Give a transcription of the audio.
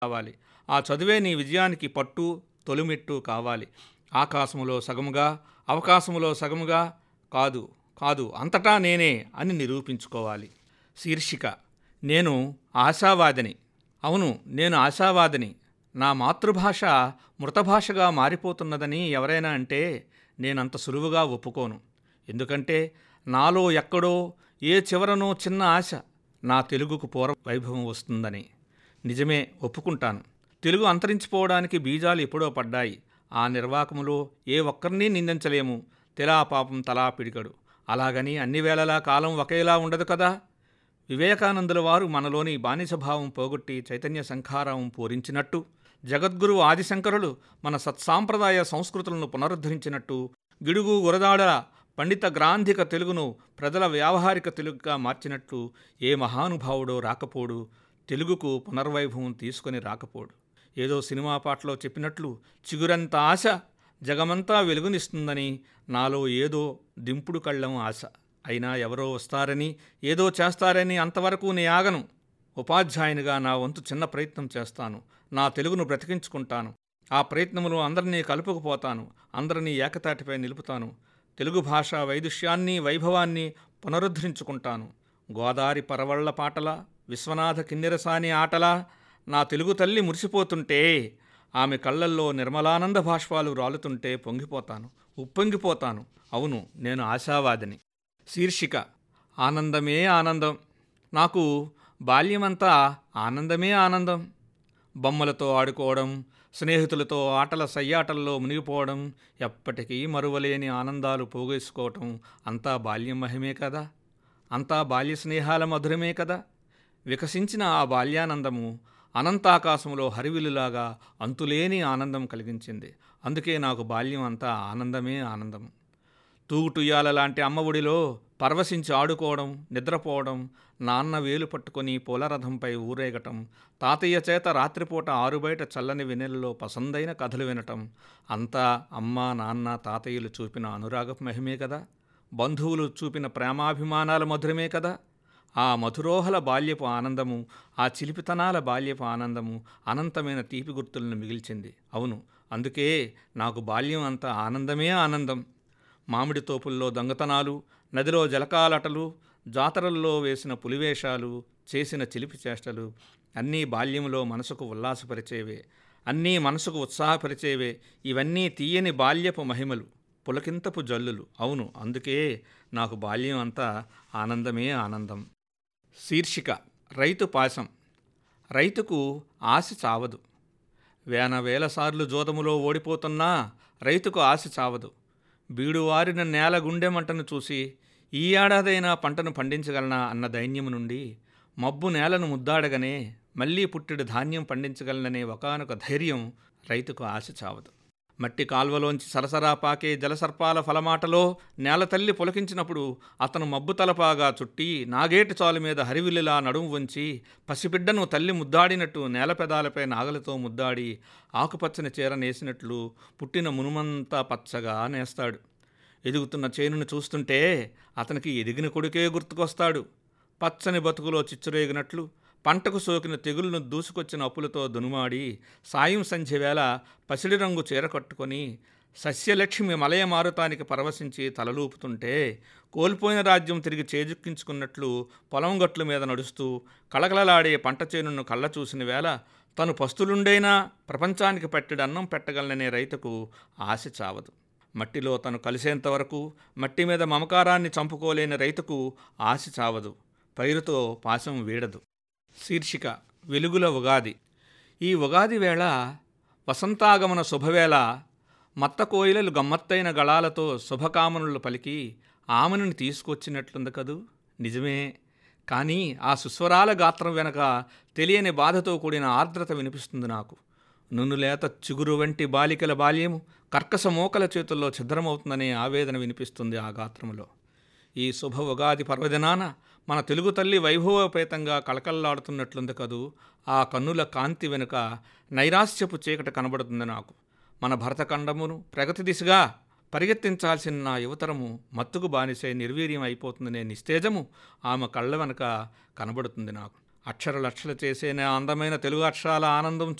కావాలి ఆ చదువే నీ విజయానికి పట్టు తొలిమెట్టు కావాలి ఆకాశములో సగముగా అవకాశములో సగముగా కాదు కాదు అంతటా నేనే అని నిరూపించుకోవాలి శీర్షిక నేను ఆశావాదిని అవును నేను ఆశావాదిని నా మాతృభాష మృతభాషగా మారిపోతున్నదని ఎవరైనా అంటే నేనంత సులువుగా ఒప్పుకోను ఎందుకంటే నాలో ఎక్కడో ఏ చివరనో చిన్న ఆశ నా తెలుగుకు పూర్వ వైభవం వస్తుందని నిజమే ఒప్పుకుంటాను తెలుగు అంతరించిపోవడానికి బీజాలు ఎప్పుడో పడ్డాయి ఆ నిర్వాకములో ఏ ఒక్కరినీ నిందించలేము తెలా పాపం తలా పిడికడు అలాగని అన్ని వేళలా కాలం ఒకేలా ఉండదు కదా వివేకానందుల వారు మనలోని బానిసభావం పోగొట్టి చైతన్య సంఖారం పూరించినట్టు జగద్గురు ఆదిశంకరులు మన సత్సాంప్రదాయ సంస్కృతులను పునరుద్ధరించినట్టు గిడుగు గురదాడల పండిత గ్రాంధిక తెలుగును ప్రజల వ్యావహారిక తెలుగుగా మార్చినట్లు ఏ మహానుభావుడో రాకపోడు తెలుగుకు పునర్వైభవం తీసుకొని రాకపోడు ఏదో సినిమా పాటలో చెప్పినట్లు చిగురంత ఆశ జగమంతా వెలుగునిస్తుందని నాలో ఏదో దింపుడు కళ్ళం ఆశ అయినా ఎవరో వస్తారని ఏదో చేస్తారని అంతవరకు నే ఆగను ఉపాధ్యాయునిగా నా వంతు చిన్న ప్రయత్నం చేస్తాను నా తెలుగును బ్రతికించుకుంటాను ఆ ప్రయత్నములో అందరినీ కలుపుకుపోతాను అందరినీ ఏకతాటిపై నిలుపుతాను తెలుగు భాష వైదుష్యాన్ని వైభవాన్ని పునరుద్ధరించుకుంటాను గోదారి పరవళ్ల పాటల విశ్వనాథ కిన్నెరసాని ఆటల నా తెలుగు తల్లి మురిసిపోతుంటే ఆమె కళ్ళల్లో నిర్మలానంద భాష్పాలు రాలుతుంటే పొంగిపోతాను ఉప్పొంగిపోతాను అవును నేను ఆశావాదిని శీర్షిక ఆనందమే ఆనందం నాకు బాల్యమంతా ఆనందమే ఆనందం బొమ్మలతో ఆడుకోవడం స్నేహితులతో ఆటల సయ్యాటల్లో మునిగిపోవడం ఎప్పటికీ మరువలేని ఆనందాలు పోగేసుకోవటం అంతా బాల్యం మహిమే కదా అంతా బాల్య స్నేహాల మధురమే కదా వికసించిన ఆ బాల్యానందము అనంతాకాశంలో హరివిలులాగా అంతులేని ఆనందం కలిగించింది అందుకే నాకు బాల్యం అంతా ఆనందమే ఆనందం తూగుటుయ్యాల లాంటి అమ్మఒడిలో పరవశించి ఆడుకోవడం నిద్రపోవడం నాన్న వేలు పట్టుకొని పూలరథంపై ఊరేగటం తాతయ్య చేత రాత్రిపూట ఆరుబయట చల్లని వెన్నెలలో పసందైన కథలు వినటం అంతా అమ్మ నాన్న తాతయ్యలు చూపిన అనురాగపు మహిమే కదా బంధువులు చూపిన ప్రేమాభిమానాల మధురమే కదా ఆ మధురోహల బాల్యపు ఆనందము ఆ చిలిపితనాల బాల్యపు ఆనందము అనంతమైన తీపి గుర్తులను మిగిల్చింది అవును అందుకే నాకు బాల్యం అంతా ఆనందమే ఆనందం మామిడి తోపుల్లో దొంగతనాలు నదిలో జలకాలటలు జాతరల్లో వేసిన పులివేషాలు చేసిన చిలిపి చేష్టలు అన్నీ బాల్యంలో మనసుకు ఉల్లాసపరిచేవే అన్నీ మనసుకు ఉత్సాహపరిచేవే ఇవన్నీ తీయని బాల్యపు మహిమలు పులకింతపు జల్లులు అవును అందుకే నాకు బాల్యం అంతా ఆనందమే ఆనందం శీర్షిక రైతు పాశం రైతుకు ఆశ చావదు వేల వేల సార్లు జోదములో ఓడిపోతున్నా రైతుకు ఆశ చావదు బీడువారిన నేల గుండె మంటను చూసి ఈ ఏడాదైనా పంటను పండించగలనా అన్న దైన్యము నుండి మబ్బు నేలను ముద్దాడగానే మళ్ళీ పుట్టెడు ధాన్యం పండించగలననే ఒకనొక ధైర్యం రైతుకు ఆశ చావదు మట్టి కాల్వలోంచి సరసరా పాకే జలసర్పాల ఫలమాటలో నేల తల్లి పులకించినప్పుడు అతను మబ్బు తలపాగా చుట్టి నాగేటి చాలు మీద హరివిల్లులా నడుము వంచి పసిబిడ్డను తల్లి ముద్దాడినట్టు నేల పెదాలపై నాగలతో ముద్దాడి ఆకుపచ్చని చీర నేసినట్లు పుట్టిన మునుమంతా పచ్చగా నేస్తాడు ఎదుగుతున్న చేనును చూస్తుంటే అతనికి ఎదిగిన కొడుకే గుర్తుకొస్తాడు పచ్చని బతుకులో చిచ్చురేగినట్లు పంటకు సోకిన తెగులను దూసుకొచ్చిన అప్పులతో దునుమాడి సాయం సంధ్య వేళ పసిడి రంగు చీర కట్టుకొని సస్యలక్ష్మి మలయ మారుతానికి పరవశించి తలలూపుతుంటే కోల్పోయిన రాజ్యం తిరిగి చేజుక్కించుకున్నట్లు పొలం గట్ల మీద నడుస్తూ కళకళలాడే పంట చేనును కళ్ళ చూసిన వేళ తను పస్తులుండైనా ప్రపంచానికి పట్టెడు అన్నం పెట్టగలననే రైతుకు ఆశ చావదు మట్టిలో తను కలిసేంత వరకు మట్టి మీద మమకారాన్ని చంపుకోలేని రైతుకు ఆశ చావదు పైరుతో పాశం వీడదు శీర్షిక వెలుగుల ఉగాది ఈ ఉగాది వేళ వసంతాగమన శుభవేళ మత్త కోయిలలు గమ్మత్తైన గళాలతో శుభకామనులు పలికి ఆమెను తీసుకొచ్చినట్లుంది కదూ నిజమే కానీ ఆ సుస్వరాల గాత్రం వెనక తెలియని బాధతో కూడిన ఆర్ద్రత వినిపిస్తుంది నాకు నున్నులేత చిగురు వంటి బాలికల బాల్యము కర్కశ మోకల చేతుల్లో ఛిద్రమవుతుందనే ఆవేదన వినిపిస్తుంది ఆ గాత్రములో ఈ శుభ ఉగాది పర్వదినాన మన తెలుగు తల్లి వైభవోపేతంగా కళకళలాడుతున్నట్లుంది కదూ ఆ కన్నుల కాంతి వెనుక నైరాశ్యపు చీకట కనబడుతుంది నాకు మన భరతఖండమును ప్రగతి దిశగా పరిగెత్తించాల్సిన నా యువతరము మత్తుకు బానిసై నిర్వీర్యం అయిపోతుందనే నిస్తేజము ఆమె కళ్ళ వెనుక కనబడుతుంది నాకు అక్షర లక్షలు చేసే నా అందమైన తెలుగు అక్షరాల ఆనందం